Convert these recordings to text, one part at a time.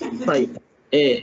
طيب آه.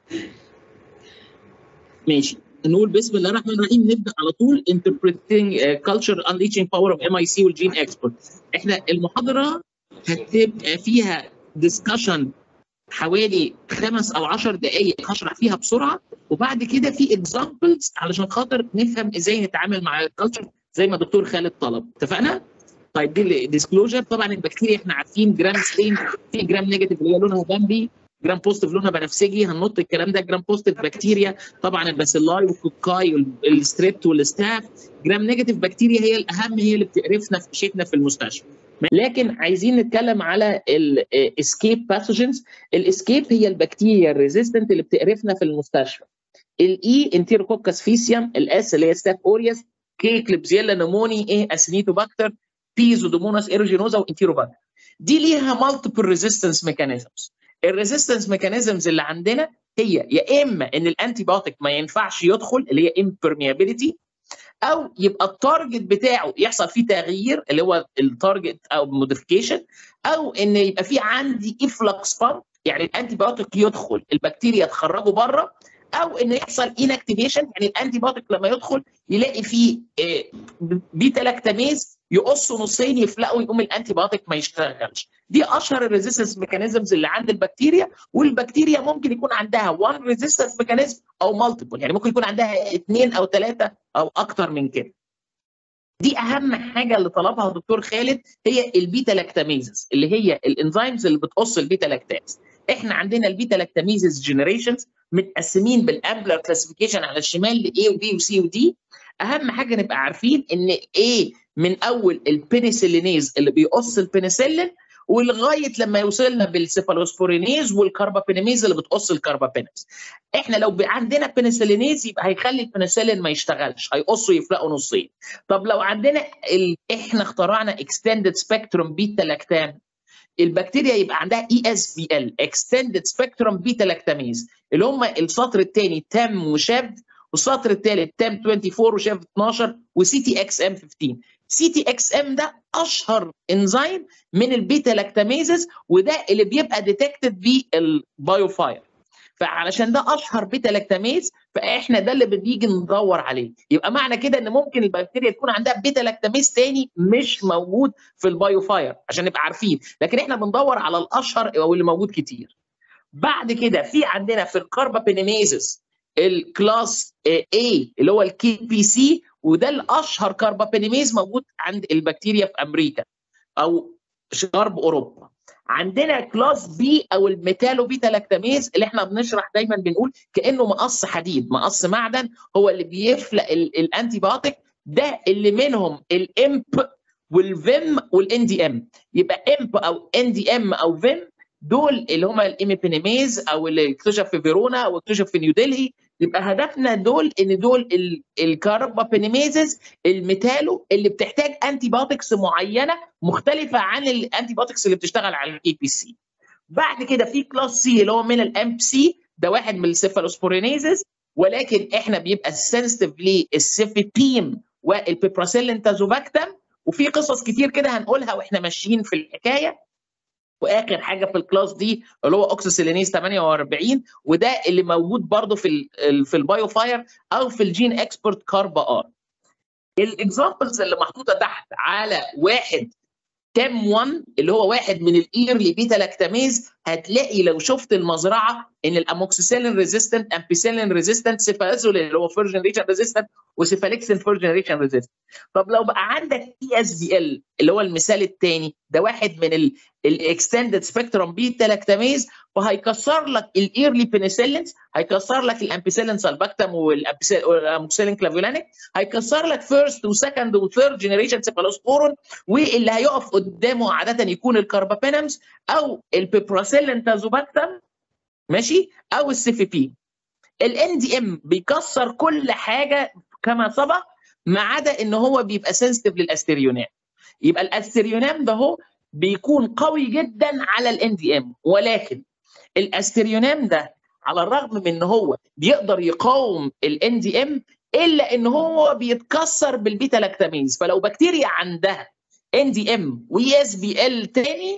ماشي نقول بسم الله الرحمن الرحيم نبدا على طول interpreting uh, culture unleashing power of MIC والجين اكسبورت احنا المحاضره هتبقى فيها discussion حوالي خمس او عشر دقائق هشرح فيها بسرعه وبعد كده في اكزامبلز علشان خاطر نفهم ازاي نتعامل مع الكالتشر زي ما الدكتور خالد طلب اتفقنا؟ طيب دي الديسكلوجر طبعا البكتيريا احنا عارفين جرام ستين في جرام نيجاتيف اللي هي لونها بامبي جرام بوزيتيف لونها بنفسجي هننط الكلام ده جرام بوزيتيف بكتيريا طبعا الباسيلاي والكوكاي والستريبت والستاف جرام نيجاتيف بكتيريا هي الاهم هي اللي بتقرفنا في مشيتنا في المستشفى لكن عايزين نتكلم على الاسكيب باثوجينز الاسكيب هي البكتيريا الريزيستنت اللي بتقرفنا في المستشفى الاي انتيروكوكس فيسيوم الاس اللي هي ستاف اوريوس كي كليبزيلا نموني ايه اسينيتوباكتر بي زودوموناس ايروجينوزا وانتيروباكتر دي ليها مالتيبل ريزيستنس ميكانيزمز الريزيستنس ميكانيزمز اللي عندنا هي يا اما ان الانتي بايوتيك ما ينفعش يدخل اللي هي امبرميابيليتي او يبقى التارجت بتاعه يحصل فيه تغيير اللي هو التارجت او موديفيكيشن او ان يبقى في عندي افلكس بامب يعني الانتي بايوتيك يدخل البكتيريا تخرجه بره او ان يحصل انكتيفيشن يعني الانتي بايوتيك لما يدخل يلاقي فيه بيتا لاكتاميز يقصوا نصين يفلقوا يقوم الانتي بايوتيك ما يشتغلش دي اشهر الريزيستنس ميكانيزمز اللي عند البكتيريا والبكتيريا ممكن يكون عندها وان ريزيستنس ميكانيزم او مالتيبل يعني ممكن يكون عندها اثنين او ثلاثه او اكتر من كده دي اهم حاجه اللي طلبها الدكتور خالد هي البيتا لاكتاميزز اللي هي الانزيمز اللي بتقص البيتا لاكتاز احنا عندنا البيتا لاكتاميزز جنريشنز متقسمين بالامبلر كلاسيفيكيشن على الشمال ل A وB وC وD اهم حاجه نبقى عارفين ان A من اول البنسلينيز اللي بيقص البنسلين ولغايه لما يوصلنا بالسيفالوسبورينيز والكربابينيميز اللي بتقص الكربابينيز احنا لو عندنا بنسلينيز يبقى هيخلي البنسلين ما يشتغلش هيقصه يفلقوا نصين طب لو عندنا ال... احنا اخترعنا اكستندد سبيكتروم بيتا لاكتام البكتيريا يبقى عندها اي اس بي ال اكستندد سبيكتروم بيتا لاكتاميز اللي هم السطر الثاني تام وشاب والسطر الثالث تام 24 وشاب 12 وسي تي اكس ام 15 سي تي اكس ام ده اشهر انزيم من البيتا لاكتاميزز وده اللي بيبقى ديتكتد بالبايو فاير فعلشان ده اشهر بيتا لاكتاميز فاحنا ده اللي بنيجي ندور عليه يبقى معنى كده ان ممكن البكتيريا تكون عندها بيتا لاكتاميز تاني مش موجود في البايو فاير عشان نبقى عارفين لكن احنا بندور على الاشهر او اللي موجود كتير بعد كده في عندنا في الكاربابينيميزز الكلاس A اللي هو الكي بي سي وده الاشهر كاربابينيميز موجود عند البكتيريا في امريكا او غرب اوروبا عندنا كلاس بي او الميتالو بيتا لاكتاميز اللي احنا بنشرح دايما بنقول كانه مقص حديد مقص معدن هو اللي بيفلق الانتي بايوتيك ده اللي منهم الامب والفيم والان دي ام يبقى امب او ان دي ام او فيم دول اللي هم الايميبينيميز او اللي اكتشف في فيرونا او اكتشف في نيودلهي يبقى هدفنا دول ان دول الكاربابينيميزز الميتالو اللي بتحتاج انتي بايوتكس معينه مختلفه عن الانتي بايوتكس اللي بتشتغل على الاي بي سي بعد كده في كلاس سي اللي هو من الام سي ده واحد من السيفالوسبورينيزز ولكن احنا بيبقى سنسيتيف للسيفيبيم والبيبراسيلين تازوباكتم وفي قصص كتير كده هنقولها واحنا ماشيين في الحكايه واخر حاجه في الكلاس دي اللي هو اوكسيسيلينيز 48 وده اللي موجود برضه في ال في البايو فاير او في الجين اكسبورت كاربا ار الاكزامبلز اللي محطوطه تحت على واحد تام 1 اللي هو واحد من الايرلي بيتا لاكتاميز هتلاقي لو شفت المزرعه ان الاموكسيسيلين ريزيستنت امبيسيلين ريزيستنت سيفازولين اللي هو فيرست جنريشن ريزيستنت وسيفاليكسين فيرست جنريشن ريزيستنت طب لو بقى عندك اي اس بي ال اللي هو المثال الثاني ده واحد من الاكستندد سبيكتروم بيتا لاكتاميز فهيكسر لك الايرلي بنسلينز هيكسر لك الامبيسيلين سالباكتم والاموكسيلين كلافيولانيك هيكسر لك فيرست وسكند وثيرد جنريشن سيفالوسبورون واللي هيقف قدامه عاده يكون الكاربابينمز او البيبراسيلين تازوباكتم ماشي او السي بي الان دي ام بيكسر كل حاجه كما سبق ما عدا ان هو بيبقى سنسيتيف للاستريونام يبقى الاستريونام ده هو بيكون قوي جدا على الان دي ام ولكن الاستريونام ده على الرغم من ان هو بيقدر يقاوم الان دي ام الا ان هو بيتكسر بالبيتا لاكتاميز فلو بكتيريا عندها ان دي ام واي اس بي ال تاني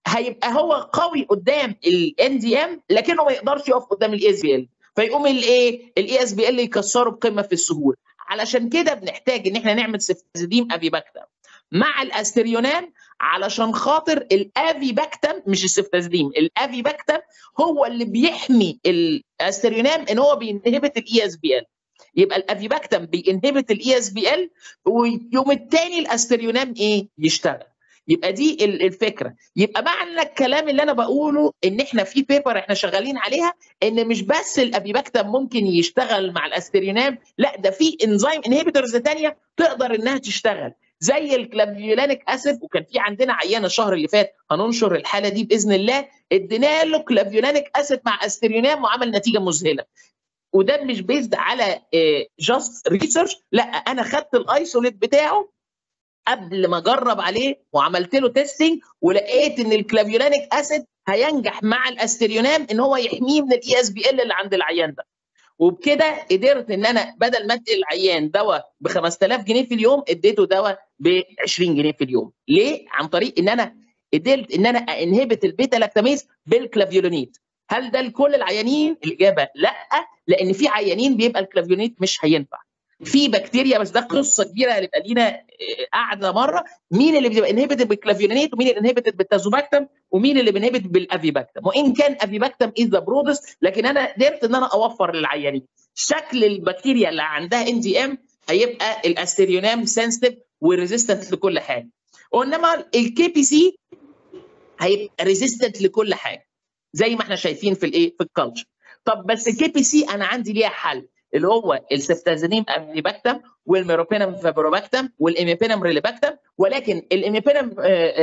هيبقى هو قوي قدام الان دي ام لكنه ما يقدرش يقف قدام الاي اس بي ال فيقوم الايه الاي اس بي ال يكسره بقمه في السهوله علشان كده بنحتاج ان احنا نعمل سيفتازيديم افيباكتم مع الاستريونام علشان خاطر الافيباكتم مش السيفتازيديم الافيباكتم هو اللي بيحمي الاستريونام ان هو بينهبت الاي اس بي ال يبقى الافيباكتم بينهبت الاي اس بي ال ويوم الثاني الاستريونام ايه يشتغل يبقى دي الفكره يبقى معنى الكلام اللي انا بقوله ان احنا في بيبر احنا شغالين عليها ان مش بس الابيباكتم ممكن يشتغل مع الاسترينام لا ده في انزيم انهبيتورز ثانيه تقدر انها تشتغل زي الكلافيولانيك اسيد وكان في عندنا عيان الشهر اللي فات هننشر الحاله دي باذن الله ادينا له كلافيولانيك اسيد مع استرينام وعمل نتيجه مذهله وده مش بيزد على جاست ريسيرش لا انا خدت الايسوليت بتاعه قبل ما اجرب عليه وعملت له تيستنج ولقيت ان الكلافيولانيك اسيد هينجح مع الاستريونام ان هو يحميه من الاي اس بي ال اللي عند العيان ده وبكده قدرت ان انا بدل ما ادي العيان دواء ب 5000 جنيه في اليوم اديته دواء ب 20 جنيه في اليوم ليه عن طريق ان انا قدرت ان انا انهبت البيتا لاكتاميز بالكلافيولونيد هل ده لكل العيانين الاجابه لا لان في عيانين بيبقى الكلافيولونيد مش هينفع في بكتيريا بس ده قصه كبيره هنبقى لينا قاعده مره مين اللي بيبقى انهبيتد بالكلافيونيت ومين اللي انهبيتد بالتازوباكتم ومين اللي بينهبيتد بالافيباكتم وان كان افيباكتم از ذا برودست لكن انا قدرت ان انا اوفر للعيانين شكل البكتيريا اللي عندها ان دي ام هيبقى الاستريونام سنسيتيف وريزيستنت لكل حاجه وانما الكي بي سي هيبقى ريزيستنت لكل حاجه زي ما احنا شايفين في الايه في الكالتشر طب بس الكي بي سي انا عندي ليها حل اللي هو السفتازينيم افيباكتم والميروبينم فابروباكتم والاميبينم ريليباكتم ولكن الاميبينم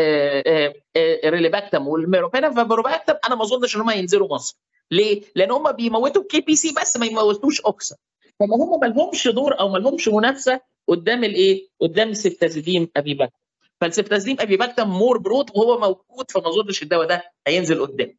ريليباكتم والميروبينم فابروباكتم انا ما اظنش ان هم ينزلوا مصر ليه؟ لان هم بيموتوا كي بي سي بس ما يموتوش اوكسا فما هم ما لهمش دور او ما لهمش منافسه قدام الايه؟ قدام السفتازيديم افيباكتم فالسفتازيديم افيباكتم مور برود وهو موجود فما اظنش الدواء ده هينزل قدام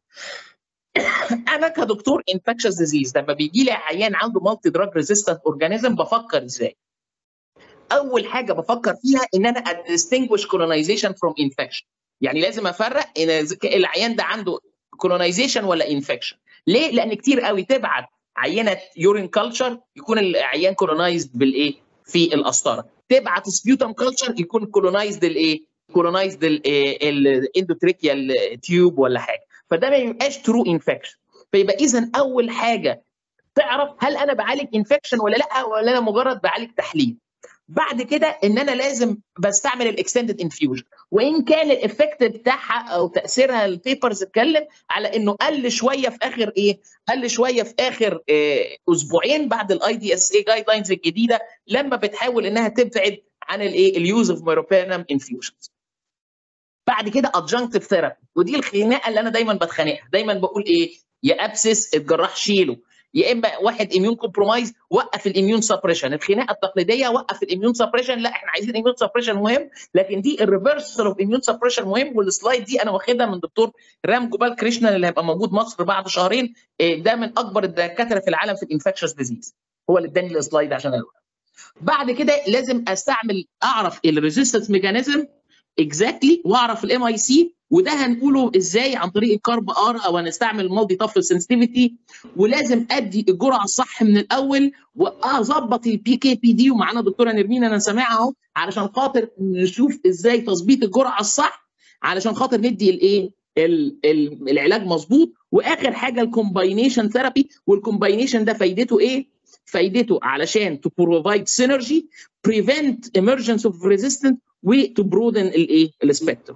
انا كدكتور انفكشس ديزيز لما بيجي لي عيان عنده مالتي دراج ريزيستنت اورجانيزم بفكر ازاي؟ اول حاجه بفكر فيها ان انا ادستنجوش كولونايزيشن فروم انفكشن يعني لازم افرق ان العيان ده عنده كولونايزيشن ولا انفكشن ليه؟ لان كتير قوي تبعت عينه يورين كلتشر يكون العيان كولونايزد بالايه؟ في القسطره تبعت سبيوتم كلتشر يكون كولونايزد الايه؟ كولونايزد الاندوتريكيال تيوب ولا حاجه فده ما يبقاش ترو انفكشن فيبقى اذا اول حاجه تعرف هل انا بعالج انفكشن ولا لا ولا انا مجرد بعالج تحليل بعد كده ان انا لازم بستعمل الاكستندد انفيوجن وان كان الافكت بتاعها او تاثيرها البيبرز اتكلم على انه قل شويه في اخر ايه قل شويه في اخر إيه اسبوعين بعد الاي دي اس اي جايد لاينز الجديده لما بتحاول انها تبعد عن الايه اليوز اوف ميروبينم انفيوجنز بعد كده ادجنكتيف ثيرابي ودي الخناقه اللي انا دايما بتخانقها دايما بقول ايه يا ابسس الجراح شيله يا اما واحد اميون كومبرومايز وقف الاميون سبريشن الخناقه التقليديه وقف الاميون سبريشن لا احنا عايزين اميون سبريشن مهم لكن دي الريفرسال اوف اميون سبريشن مهم والسلايد دي انا واخدها من دكتور رام جوبال كريشنان اللي هيبقى موجود مصر بعد شهرين ده من اكبر الدكاتره في العالم في الانفكشس ديزيز هو اللي اداني السلايد عشان اقولها بعد كده لازم استعمل اعرف الريزيستنس ميكانيزم اكزاكتلي واعرف الام اي سي وده هنقوله ازاي عن طريق الكارب ار او هنستعمل مالتي تافل سنسيتيفيتي ولازم ادي الجرعه الصح من الاول واظبط البي كي بي دي ومعانا دكتوره نرمين انا سامعها اهو علشان خاطر نشوف ازاي تظبيط الجرعه الصح علشان خاطر ندي الايه العلاج مظبوط واخر حاجه الكومباينيشن ثيرابي والكومباينيشن ده فايدته ايه؟ فايدته علشان تو بروفايد سينرجي بريفنت ايمرجنس اوف ريزيستنت وتو برودن الايه؟ السبيكتروم.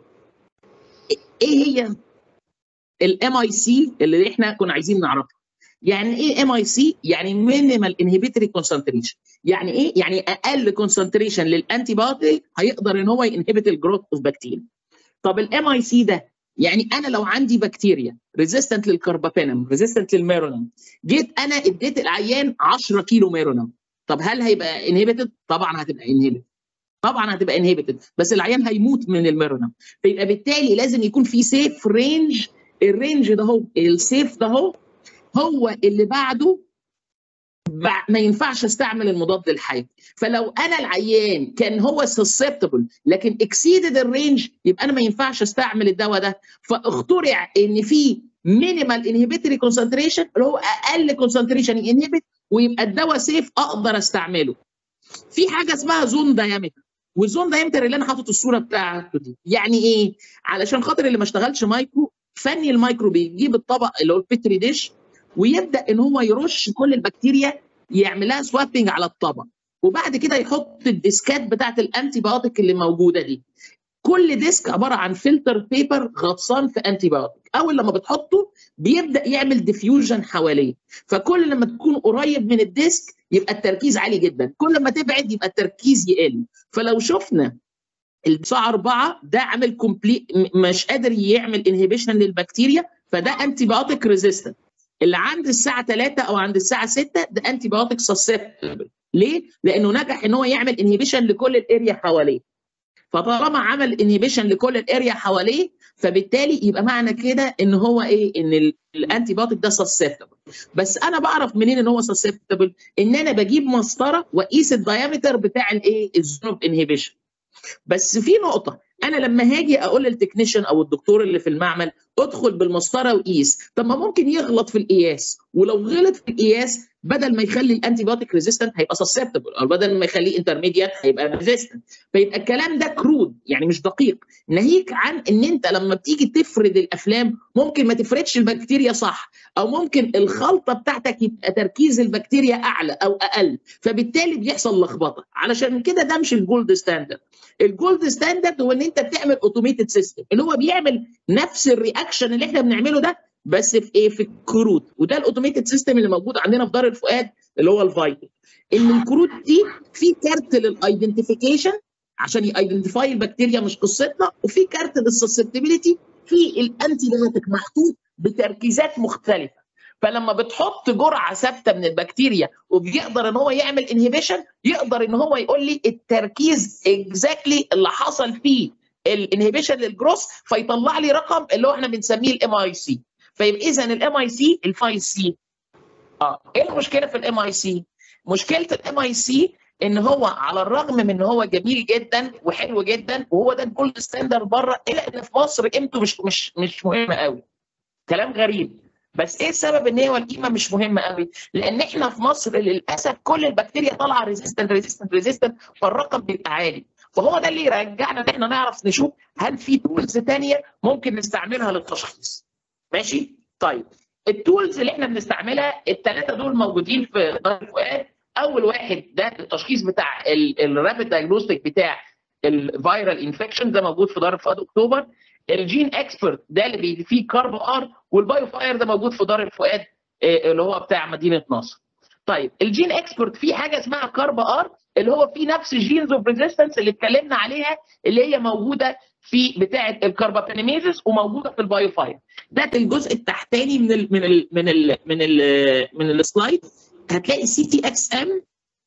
ايه هي الام اي سي اللي احنا كنا عايزين نعرفها؟ يعني ايه ام اي سي؟ يعني مينيمال انهبيتوري كونسنتريشن. يعني ايه؟ يعني اقل كونسنتريشن للانتي بايوتيك هيقدر ان هو ينهبت الجروث اوف بكتيريا. طب الام اي سي ده يعني انا لو عندي بكتيريا ريزيستنت للكربابينم ريزيستنت للميرونم جيت انا اديت العيان 10 كيلو ميرونم طب هل هيبقى انهبيتد؟ طبعا هتبقى انهبيتد طبعا هتبقى انهبيتد بس العيان هيموت من الميرونم فيبقى بالتالي لازم يكون في سيف رينج الرينج ده هو السيف ده هو هو اللي بعده ما ينفعش استعمل المضاد الحيوي فلو انا العيان كان هو سسبتبل لكن اكسيدد الرينج يبقى انا ما ينفعش استعمل الدواء ده فاخترع ان في مينيمال انهبيتوري كونسنتريشن اللي هو اقل كونسنتريشن ينهبت ويبقى الدواء سيف اقدر استعمله في حاجه اسمها زون دايمتر والزون دايمتر اللي انا حاطط الصوره بتاعته دي يعني ايه علشان خاطر اللي ما اشتغلش مايكرو فني المايكرو بيجيب الطبق اللي هو البتري ديش ويبدا ان هو يرش كل البكتيريا يعملها سوابنج على الطبق وبعد كده يحط الديسكات بتاعت الانتي بايوتيك اللي موجوده دي كل ديسك عباره عن فلتر بيبر غطسان في انتي بايوتيك اول لما بتحطه بيبدا يعمل ديفيوجن حواليه فكل لما تكون قريب من الديسك يبقى التركيز عالي جدا كل ما تبعد يبقى التركيز يقل فلو شفنا الساعه 4 ده عامل كومبليت مش قادر يعمل انهبيشن للبكتيريا فده انتي بايوتيك ريزيستنت اللي عند الساعه 3 او عند الساعه 6 ده انتي بايوتيك سسبتبل ليه؟ لانه نجح ان هو يعمل انهبيشن لكل الاريا حواليه فطالما عمل انهبيشن لكل الاريا حواليه فبالتالي يبقى معنى كده ان هو ايه ان الانتي بايوتيك ده سسبتبل بس انا بعرف منين ان هو سسبتبل ان انا بجيب مسطره واقيس الدايمتر بتاع الايه الزون اوف انهبيشن بس في نقطه انا لما هاجي اقول للتكنيشن او الدكتور اللي في المعمل ادخل بالمسطره وقيس طب ما ممكن يغلط في القياس ولو غلط في القياس بدل ما يخلي الانتي بايوتيك ريزيستنت هيبقى سسبتبل او بدل ما يخليه انترميديت هيبقى ريزيستنت فيبقى الكلام ده كرود يعني مش دقيق ناهيك عن ان انت لما بتيجي تفرد الافلام ممكن ما تفردش البكتيريا صح او ممكن الخلطه بتاعتك يبقى تركيز البكتيريا اعلى او اقل فبالتالي بيحصل لخبطه علشان كده ده مش الجولد ستاندرد الجولد ستاندرد هو ان انت بتعمل اوتوميتد سيستم اللي هو بيعمل نفس الرياكشن اللي احنا بنعمله ده بس في ايه في الكروت وده الاوتوميتد سيستم اللي موجود عندنا في دار الفؤاد اللي هو الفايتل ان الكروت دي في كارت للايدنتيفيكيشن عشان يايدنتيفاي البكتيريا مش قصتنا وفي كارت للسسبتبيليتي في الانتي بايوتيك محطوط بتركيزات مختلفه فلما بتحط جرعه ثابته من البكتيريا وبيقدر ان هو يعمل انهبيشن يقدر ان هو يقول لي التركيز اكزاكتلي اللي حصل فيه الانهبيشن للجروس فيطلع لي رقم اللي هو احنا بنسميه الام اي سي فيبقى اذا الام اي سي الفاي سي اه ايه المشكله في الام اي سي؟ مشكله الام اي سي ان هو على الرغم من ان هو جميل جدا وحلو جدا وهو ده الجولد ستاندرد بره الا ان في مصر قيمته مش مش مش مهمه قوي كلام غريب بس ايه السبب ان هو القيمه مش مهمه قوي؟ لان احنا في مصر للاسف كل البكتيريا طالعه ريزيستنت ريزيستنت ريزيستنت فالرقم بيبقى عالي فهو ده اللي يرجعنا ان احنا نعرف نشوف هل في تولز ثانيه ممكن نستعملها للتشخيص ماشي؟ طيب التولز اللي احنا بنستعملها الثلاثه دول موجودين في دار الفؤاد اول واحد ده التشخيص بتاع الرابid دايجنوستيك بتاع الفيرال انفكشن ده موجود في دار الفؤاد اكتوبر الجين اكسبرت ده اللي فيه كارب ار والبايو فاير ده موجود في دار الفؤاد اللي هو بتاع مدينه نصر طيب الجين اكسبرت فيه حاجه اسمها كارب ار اللي هو فيه نفس الجينز اوف ريزيستنس اللي اتكلمنا عليها اللي هي موجوده في بتاعه الكربابينيميزس وموجوده في البايو فاير ده الجزء التحتاني من ال من ال من ال من ال من السلايد هتلاقي سي تي اكس ام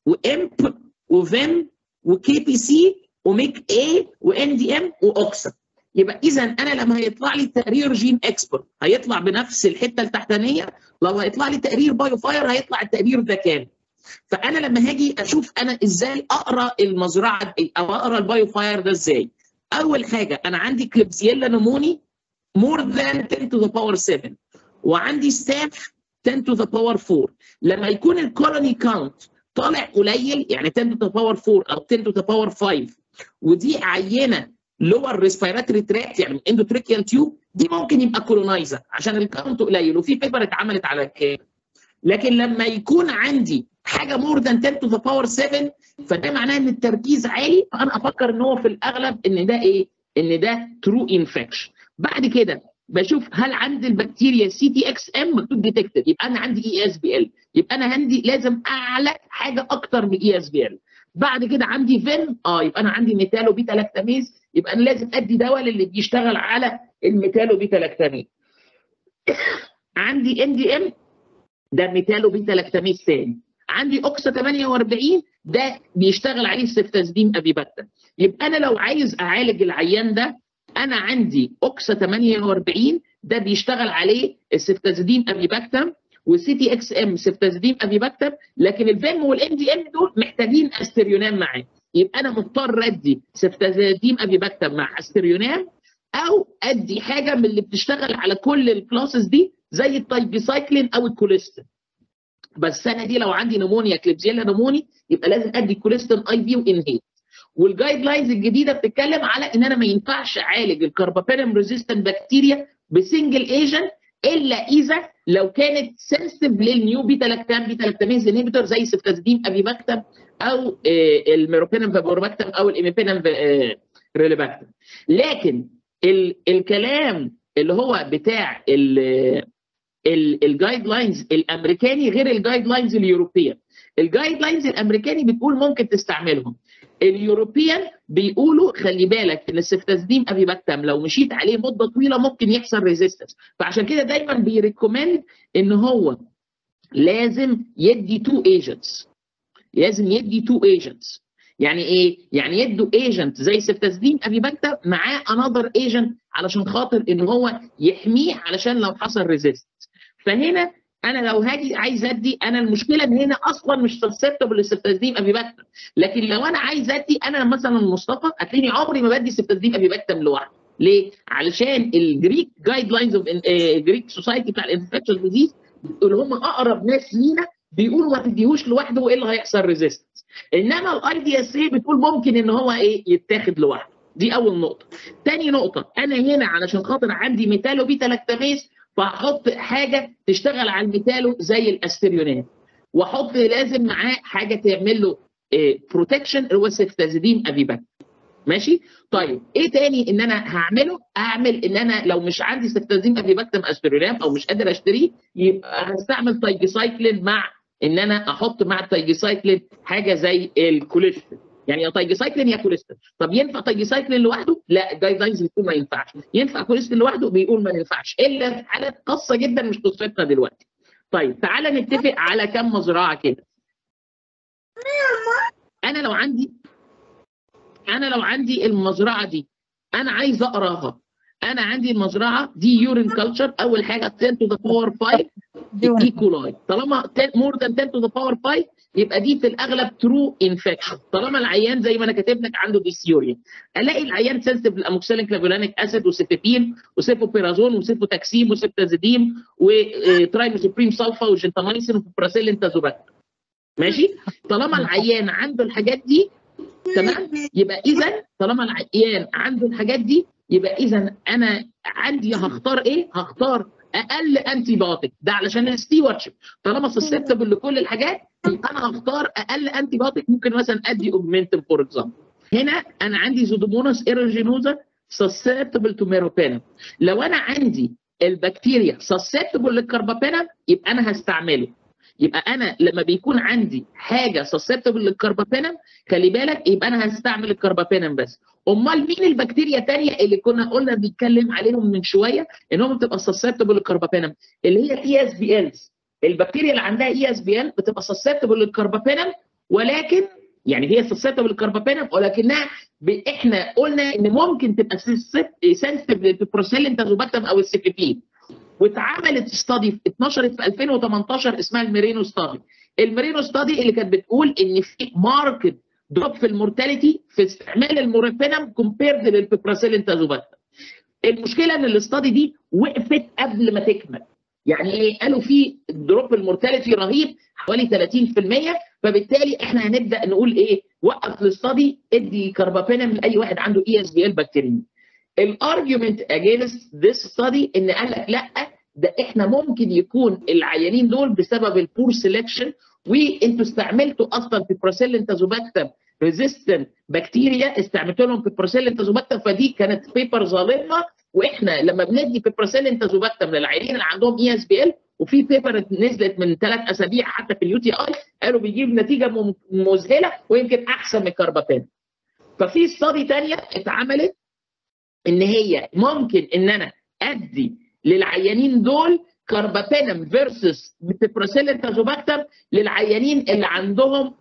وامب وفيم وكي بي سي وميك اي وان دي ام واوكسا يبقى اذا انا لما هيطلع لي تقرير جين اكسبرت هيطلع بنفس الحته التحتانيه لو هيطلع لي تقرير بايو فاير هيطلع التقرير ده كامل فانا لما هاجي اشوف انا ازاي اقرا المزرعه او اقرا البايو فاير ده ازاي اول حاجه انا عندي كليبسيلا نموني مور ذان 10 تو ذا باور 7 وعندي ستاف 10 تو ذا باور 4 لما يكون الكولوني كاونت طالع قليل يعني 10 تو ذا باور 4 او 10 تو ذا باور 5 ودي عينه لور ريسبيراتوري تراكت يعني اندوتريكيال تيوب دي ممكن يبقى كولونايزر عشان الكاونت قليل وفي بيبر اتعملت على الكام لكن لما يكون عندي حاجه مور ذان 10 تو ذا باور 7 فده معناه ان التركيز عالي فانا افكر ان هو في الاغلب ان ده ايه؟ ان ده ترو انفكشن بعد كده بشوف هل عند البكتيريا سي تي اكس ام مكتوب ديتكتد يبقى انا عندي اي اس بي ال يبقى انا عندي لازم اعلى حاجه اكتر من اي اس بي ال بعد كده عندي فين اه يبقى انا عندي ميتالو بيتا لاكتاميز يبقى انا لازم ادي دواء للي بيشتغل على الميتالو بيتا لاكتاميز عندي ام دي ام ده ميتالو بيتا لاكتاميز ثاني عندي اوكسا 48 ده بيشتغل عليه السيفتازدين ابيباتا يبقى انا لو عايز اعالج العيان ده انا عندي اوكسا 48 ده بيشتغل عليه السيفتازدين ابيباكتم والسي تي اكس ام سيفتازيديم ابيباكتم لكن الفيم والام دي ام دول محتاجين استريونام معاه يبقى انا مضطر ادي سيفتازيديم ابيباكتم مع استريونام او ادي حاجه من اللي بتشتغل على كل الكلاسز دي زي التايبيسايكلين او الكوليستين بس انا دي لو عندي نمونيا كليبزيلا نموني يبقى لازم ادي كوليستين اي في وانهيل والجايد لاينز الجديده بتتكلم على ان انا ما ينفعش اعالج الكربابينم ريزيستنت بكتيريا بسنجل ايجنت الا اذا لو كانت سنسيتيف للنيو بيتا لاكتام بيتا لاكتاميز انهبيتور زي سيفتازيديم ابيباكتم او الميروبينم فابورباكتم او الايميبينم ريليباكتم لكن ال الكلام اللي هو بتاع الجايد لاينز الامريكاني غير الجايد لاينز اليوروبيان الجايد لاينز الامريكاني بتقول ممكن تستعملهم اليوروبيان بيقولوا خلي بالك ان السفتازديم ابيباكتام لو مشيت عليه مده طويله ممكن يحصل ريزيستنس فعشان كده دايما بيريكومند ان هو لازم يدي تو ايجنتس لازم يدي تو ايجنتس يعني ايه؟ يعني يدوا ايجنت زي سفتازدين ابيباكتا معاه انذر ايجنت علشان خاطر ان هو يحميه علشان لو حصل ريزيستنس فهنا انا لو هاجي عايز ادي انا المشكله ان هنا اصلا مش سسبتبل للسفتازدين ابيباكتا لكن لو انا عايز ادي انا مثلا مصطفى هتلاقيني عمري ما بدي سفتازدين ابيباكتا لوحده ليه؟ علشان الجريك جايد لاينز اوف جريك سوسايتي بتاع الانفكشن ديزيز اللي هم اقرب ناس لينا بيقولوا ما تديهوش لوحده وايه اللي هيحصل ريزيستنس انما الاي دي اس اي بتقول ممكن ان هو ايه يتاخد لوحده دي اول نقطه تاني نقطه انا هنا علشان خاطر عندي ميتالو بيتا لاكتاميز فاحط حاجه تشتغل على الميتالو زي الاستريونات واحط لازم معاه حاجه تعمل له إيه بروتكشن اللي هو سيفتازيدين ابيباك ماشي طيب ايه تاني ان انا هعمله اعمل ان انا لو مش عندي سيفتازين ابيباكتم استريونام او مش قادر اشتريه يبقى هستعمل تايجيسايكلين مع ان انا احط مع التايجيسايكلين حاجه زي الكوليستين يعني يا تايجيسايكلين يا كوليستين طب ينفع تايجيسايكلين لوحده لا الجايد لاينز بتقول ما ينفعش ينفع كوليستين لوحده بيقول ما ينفعش الا في حالات خاصه جدا مش قصتنا دلوقتي طيب تعالى نتفق على كم مزرعه كده انا لو عندي انا لو عندي المزرعه دي انا عايز اقراها انا عندي المزرعه دي يورين كلتشر اول حاجه 10 تو ذا باور 5 ايكولاي طالما مور ذان 10 تو ذا باور 5 يبقى دي في الاغلب ترو انفكشن طالما العيان زي ما انا كاتب لك عنده ديسيوريا الاقي العيان سنسيتيف للاموكسيلين كلافولانيك اسيد وسيفيبين وسيفوبيرازون وسيفوتاكسيم وسيبتازيديم وترايموسوبريم سلفا وجنتامايسين وبراسيلين تازوباك ماشي طالما العيان عنده الحاجات دي تمام يبقى اذا طالما العيان عنده الحاجات دي يبقى اذا انا عندي هختار ايه؟ هختار اقل انتي بايوتيك ده علشان الستيوردشيب طالما سسبتبل لكل الحاجات يبقى انا هختار اقل انتي بايوتيك ممكن مثلا ادي اوجمنتين فور اكزامبل هنا انا عندي زودوموناس ايروجينوزا سسبتبل تو ميروبينم لو انا عندي البكتيريا سسبتبل للكربابينم يبقى انا هستعمله يبقى انا لما بيكون عندي حاجه سسبتبل للكربابينم خلي بالك يبقى انا هستعمل الكربابينم بس امال مين البكتيريا الثانيه اللي كنا قلنا بنتكلم عليهم من شويه انهم بتبقى سسبتبل للكربابينم اللي هي الاي اس بي الز البكتيريا اللي عندها اي اس بي ال بتبقى سسبتبل للكربابينم ولكن يعني هي سسبتبل للكربابينم ولكنها احنا قلنا ان ممكن تبقى سنسيتيف للبروسيلين تازوباكتم او السيفيبين واتعملت ستادي اتنشرت في 2018 اسمها الميرينو ستادي الميرينو ستادي اللي كانت بتقول ان في ماركت دروب في المورتاليتي في استعمال المورفينم كومبيرد للبيبراسيلين تازوباكتم المشكله ان الاستادي دي وقفت قبل ما تكمل يعني ايه قالوا في دروب المورتاليتي رهيب حوالي 30% فبالتالي احنا هنبدا نقول ايه وقف الاستادي ادي كربابينم لاي واحد عنده اي اس بي ال بكتيريا الارجيومنت اجينست ذيس ستادي ان قال لك لا ده احنا ممكن يكون العيانين دول بسبب البور سيلكشن وانتوا استعملتوا اصلا في بروسيلين تازوباكتم ريزيستنت بكتيريا استعملت لهم في بروسيلين تازوباكتم فدي كانت بيبر ظالمه واحنا لما بندي في بروسيلين تازوباكتم للعيانين اللي عندهم اي اس بي ال وفي بيبر نزلت من ثلاث اسابيع حتى في اليو تي اي قالوا بيجيب نتيجه مذهله ويمكن احسن من الكربابين ففي ستادي ثانيه اتعملت ان هي ممكن ان انا ادي للعيانين دول كاربابينم فيرسس بيبروسيلين تازوباكتم للعيانين اللي عندهم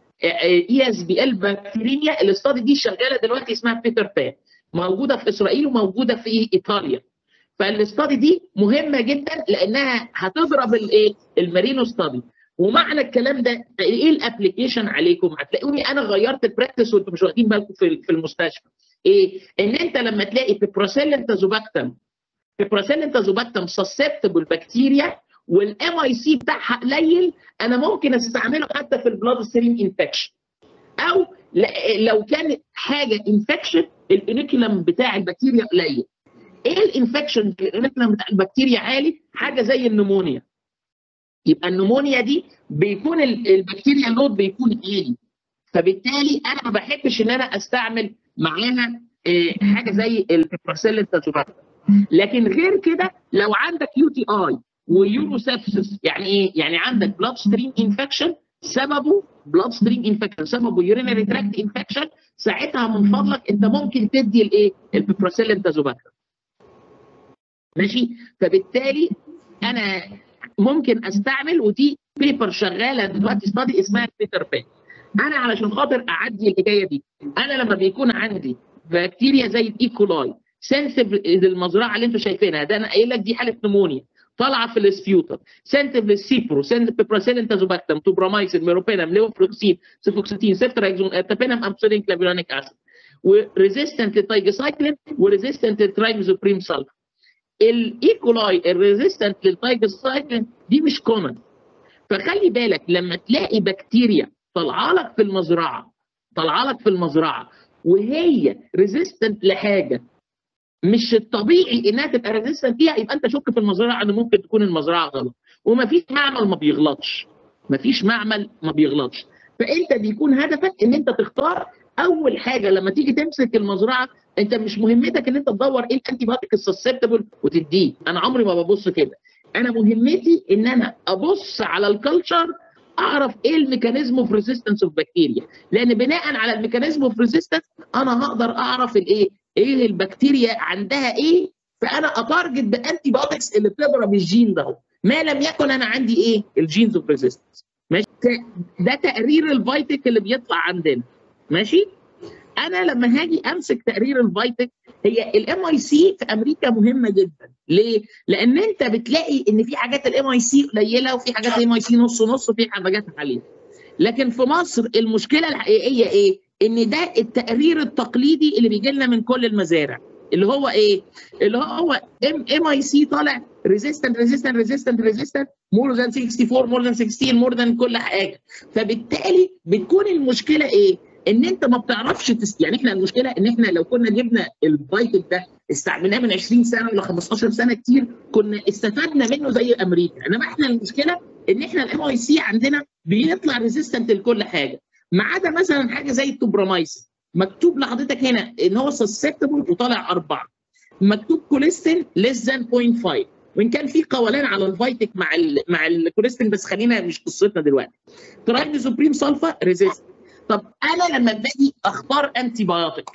اي اس بي ال بكتيريا الاستادي دي شغاله دلوقتي اسمها بيتر بان موجوده في اسرائيل وموجوده في ايطاليا فالاستادي دي مهمه جدا لانها هتضرب الايه المارينو ستادي ومعنى الكلام ده ايه الابلكيشن عليكم هتلاقوني انا غيرت البراكتس وانتم مش واخدين بالكم في في المستشفى ايه ان انت لما تلاقي بيبروسيلين تازوباكتم بيبروسيلين تازوباكتم سسبتبل بكتيريا والام اي سي بتاعها قليل انا ممكن استعمله حتى في البلاد ستريم انفكشن او لو كان حاجه انفكشن الانيكولم بتاع البكتيريا قليل ايه الانفكشن الانيكولم بتاع البكتيريا عالي حاجه زي النمونيا يبقى النمونيا دي بيكون البكتيريا لود بيكون عالي فبالتالي انا ما بحبش ان انا استعمل معاها حاجه زي البروسيلين تازوباكتر لكن غير كده لو عندك يو تي اي ويوروسبسس يعني ايه؟ يعني عندك بلاد ستريم انفكشن سببه بلاد ستريم انفكشن سببه يورينري تراكت انفكشن ساعتها من فضلك انت ممكن تدي الايه؟ البيبروسيلين تازوباكتر. ماشي؟ فبالتالي انا ممكن استعمل ودي بيبر شغاله دلوقتي ستادي اسمها بيتر بان. انا علشان خاطر اعدي الحكايه دي انا لما بيكون عندي بكتيريا زي الايكولاي سنسيف للمزرعه اللي انتم شايفينها ده انا قايل لك دي حاله نمونيا طالعه في السبيوتر سنسيف للسيبرو سنسيف بيبروسيلين تازوباكتم توبرامايسين ميروبينم ليوفلوكسين سيفوكسيتين سيفتراكزون ارتابينم امبسولين كلافيرونيك اسيد وريزيستنت للتايجسايكلين وريزيستنت للترايمزوبريم سلفا الايكولاي الريزيستنت للتايجسايكلين دي مش كومن فخلي بالك لما تلاقي بكتيريا طالعه لك في المزرعه طالعه لك في المزرعه وهي ريزيستنت لحاجه مش الطبيعي انها تبقى ريزيستنت فيها يبقى انت شك في المزرعه ان ممكن تكون المزرعه غلط ومفيش معمل ما بيغلطش مفيش معمل ما بيغلطش فانت بيكون هدفك ان انت تختار اول حاجه لما تيجي تمسك المزرعه انت مش مهمتك ان انت تدور ايه الانتي بايوتيك السسبتبل وتديه انا عمري ما ببص كده انا مهمتي ان انا ابص على الكالتشر اعرف ايه الميكانيزم اوف ريزيستنس اوف بكتيريا لان بناء على الميكانيزم اوف ريزيستنس انا هقدر اعرف الايه ايه البكتيريا عندها ايه فانا اتارجت بانتي بايوتكس اللي بتضرب الجين ده ما لم يكن انا عندي ايه الجينز اوف ريزيستنس ماشي ده تقرير الفيتك اللي بيطلع عندنا ماشي انا لما هاجي امسك تقرير الفيتك هي الام اي سي في امريكا مهمه جدا ليه؟ لان انت بتلاقي ان في حاجات الام اي سي قليله وفي حاجات الام اي سي نص نص وفي حاجات عاليه لكن في مصر المشكله الحقيقيه ايه؟ ان ده التقرير التقليدي اللي بيجي لنا من كل المزارع اللي هو ايه؟ اللي هو ام ام اي سي طالع ريزيستنت ريزيستنت ريزيستنت ريزيستنت مور ذان 64 مور ذان 16 مور ذان كل حاجه فبالتالي بتكون المشكله ايه؟ ان انت ما بتعرفش تس... يعني احنا المشكله ان احنا لو كنا جبنا الفايتك ده استعملناه من 20 سنه ولا 15 سنه كتير كنا استفدنا منه زي امريكا انما احنا المشكله ان احنا الام اي سي عندنا بيطلع ريزيستنت لكل حاجه ما عدا مثلا حاجه زي التوبرامايسين مكتوب لحضرتك هنا ان هو سسبتبل وطالع اربعه مكتوب كوليستين ليس ذان 0.5 وان كان في قولان على الفايتك مع ال مع الكوليستين بس خلينا مش قصتنا دلوقتي ترايميزوبريم سلفا ريزيست طب انا لما باجي اختار انتي بايوتيك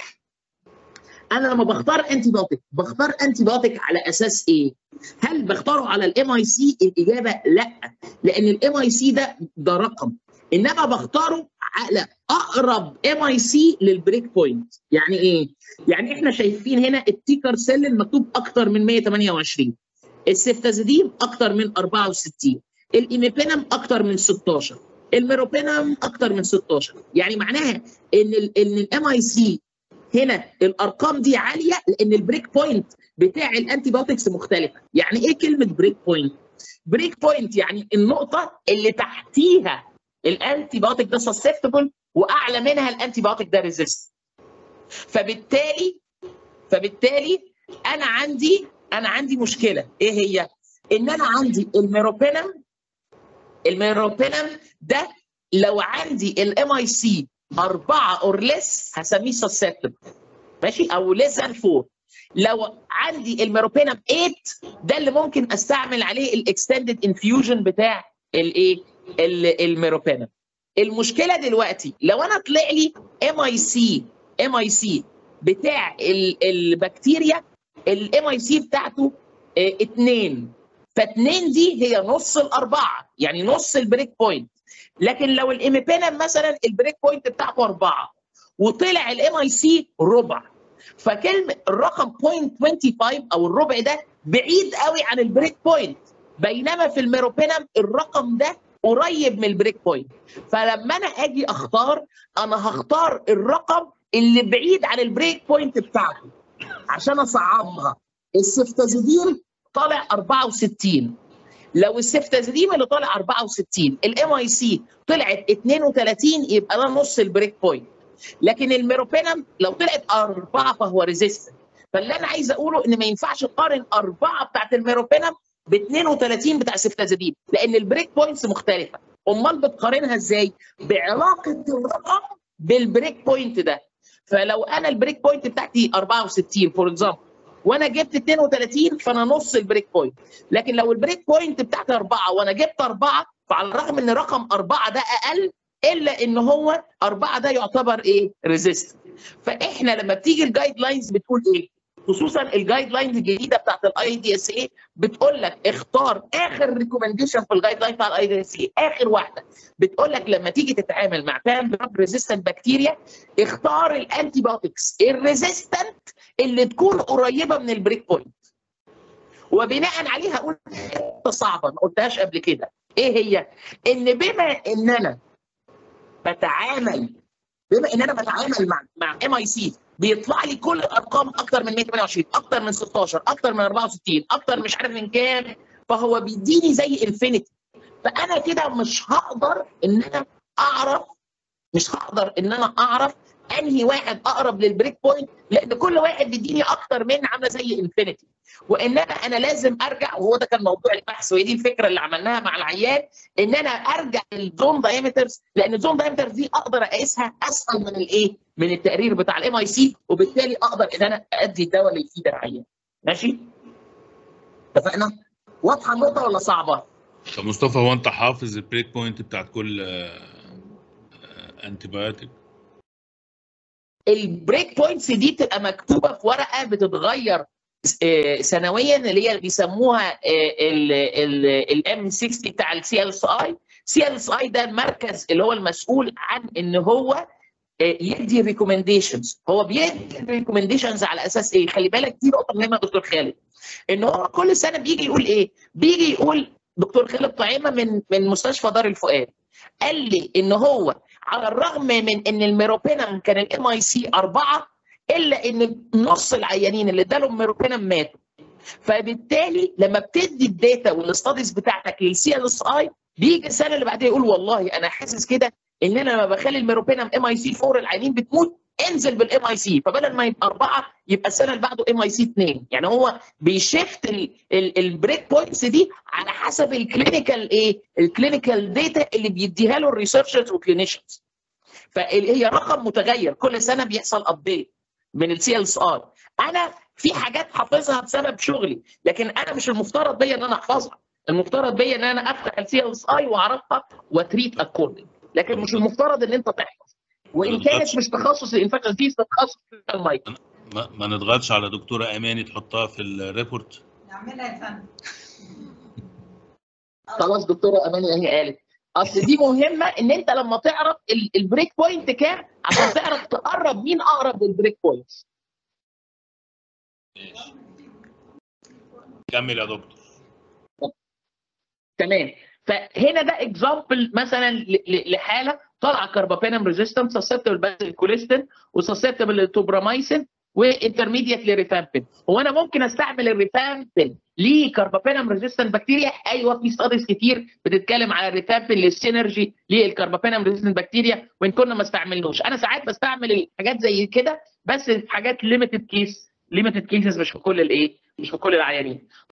انا لما بختار انتي بايوتيك بختار انتي بايوتيك على اساس ايه؟ هل بختاره على الام اي سي؟ الاجابه لا لان الام اي سي ده ده رقم انما بختاره على اقرب ام اي سي للبريك بوينت يعني ايه؟ يعني احنا شايفين هنا التيكر سيل المكتوب اكتر من 128 السيفتازيدين اكتر من 64 الايميبينم اكتر من 16 الميروبينم اكتر من 16 يعني معناها ان ال ان الام اي سي هنا الارقام دي عاليه لان البريك بوينت بتاع الانتي بايوتكس مختلفه يعني ايه كلمه بريك بوينت بريك بوينت يعني النقطه اللي تحتيها الانتي بايوتيك ده سسبتبل واعلى منها الانتي بايوتيك ده ريزيست فبالتالي فبالتالي انا عندي انا عندي مشكله ايه هي ان انا عندي الميروبينم الميروبينم ده لو عندي الام اي سي 4 اور ليس هسميه سسبتبل ماشي او ليس ذان 4 لو عندي الميروبينم 8 ده اللي ممكن استعمل عليه الاكستندد انفيوجن بتاع الايه الميروبينم المشكله دلوقتي لو انا طلع لي ام اي سي ام اي سي بتاع البكتيريا الام اي سي بتاعته 2 فاتنين دي هي نص الاربعه يعني نص البريك بوينت لكن لو الايميبينم مثلا البريك بوينت بتاعته اربعه وطلع الام اي سي ربع فكلمه الرقم 0.25 او الربع ده بعيد قوي عن البريك بوينت بينما في الميروبينم الرقم ده قريب من البريك بوينت فلما انا اجي اختار انا هختار الرقم اللي بعيد عن البريك بوينت بتاعته عشان اصعبها السفتازيدين طالع 64 لو السفتازيدين اللي طالع 64 الام اي سي طلعت 32 يبقى ده نص البريك بوينت لكن الميروبينم لو طلعت 4 فهو ريزيستنت فاللي انا عايز اقوله ان ما ينفعش اقارن 4 بتاعت الميروبينم ب 32 بتاع السفتازيدين لان البريك بوينتس مختلفه امال بتقارنها ازاي بعلاقه الرقم بالبريك بوينت ده فلو انا البريك بوينت بتاعتي 64 فور اكزامبل وانا جبت 32 فانا نص البريك بوينت لكن لو البريك بوينت بتاعتي 4 وانا جبت 4 فعلى الرغم ان رقم 4 ده اقل الا ان هو 4 ده يعتبر ايه ريزيست فاحنا لما بتيجي الجايد لاينز بتقول ايه خصوصا الجايد لاينز الجديده بتاعت الاي دي اس اي بتقول لك اختار اخر ريكومنديشن في الجايد لاين بتاع الاي دي اس اي اخر واحده بتقول لك لما تيجي تتعامل مع بان دراج ريزيستنت بكتيريا اختار الانتي بايوتكس الريزيستنت اللي تكون قريبه من البريك بوينت وبناء عليها قلت حته صعبه ما قلتهاش قبل كده ايه هي؟ ان بما ان انا بتعامل بما ان انا بتعامل مع مع ام اي سي بيطلع لي كل الارقام اكتر من 128 اكتر من 16 اكتر من 64 اكتر مش عارف من كام فهو بيديني زي انفينيتي فانا كده مش هقدر ان انا اعرف مش هقدر ان انا اعرف انهي واحد اقرب للبريك بوينت لان كل واحد بيديني اكتر من عامله زي انفينيتي وان انا انا لازم ارجع وهو ده كان موضوع البحث وهي دي الفكره اللي عملناها مع العيان ان انا ارجع للزون دايمترز لان الزون دايمترز دي اقدر اقيسها اسهل من الايه؟ من التقرير بتاع الام اي سي وبالتالي اقدر ان انا ادي الدواء اللي يفيد العيان ماشي؟ اتفقنا؟ واضحه النقطه ولا صعبه؟ طب مصطفى هو انت حافظ البريك بوينت بتاعت كل انتي بايوتيك البريك بوينتس دي بتبقى مكتوبه في ورقه بتتغير آه، سنويا اللي هي بيسموها الام 60 بتاع السي ال اي سي ال اي ده المركز اللي هو المسؤول عن ان هو آه، يدي ريكومنديشنز هو بيدي ريكومنديشنز على اساس ايه خلي بالك دي نقطه مهمه يا دكتور خالد ان هو كل سنه بيجي يقول ايه بيجي يقول دكتور خالد طعيمه من من مستشفى دار الفؤاد قال لي ان هو على الرغم من ان الميروبينم كان الام اي سي اربعه الا ان نص العيانين اللي ادالهم ميروبينم ماتوا فبالتالي لما بتدي الداتا والاستاديز بتاعتك للسي ال اس اي بيجي السنه اللي بعدها يقول والله انا حاسس كده ان انا لما بخلي الميروبينم ام اي سي 4 العيانين بتموت انزل بالام اي سي فبدل ما يبقى اربعه يبقى السنه اللي بعده ام اي سي اثنين يعني هو بيشفت البريك بوينتس دي على حسب الكلينيكال ايه الكلينيكال داتا اللي بيديها له الريسيرشرز والكلينيشنز فهي رقم متغير كل سنه بيحصل ابديت من السي ال ار انا في حاجات حافظها بسبب شغلي لكن انا مش المفترض بيا ان انا احفظها المفترض بيا ان انا افتح السي ال اي واعرفها وتريت اكوردنج لكن مش المفترض ان انت تحفظ وان كانت مش تخصص الانفكشن دي تخصص المايك ما, ما نضغطش على دكتوره اماني تحطها في الريبورت نعملها يا فندم خلاص دكتوره اماني هي قالت اصل دي مهمه ان انت لما تعرف ال- البريك بوينت كام عشان تعرف تقرب مين اقرب للبريك بوينت ماشي كمل يا دكتور تمام فهنا ده اكزامبل مثلا ل- ل- لحاله طالعه كاربابينم ريزيستنت سسبتبل بس الكوليستين وسسبتبل للتوبرامايسين وانترميديت للريفامبين هو انا ممكن استعمل الريفامبين لكاربابينم ريزيستنت بكتيريا ايوه في ستاديز كتير بتتكلم على الريفامبين للسينرجي للكاربابينم ريزيستنت بكتيريا وان كنا ما استعملناش انا ساعات بستعمل الحاجات زي كده بس في حاجات ليميتد كيس ليميتد كيسز مش في كل الايه مش في كل العيانين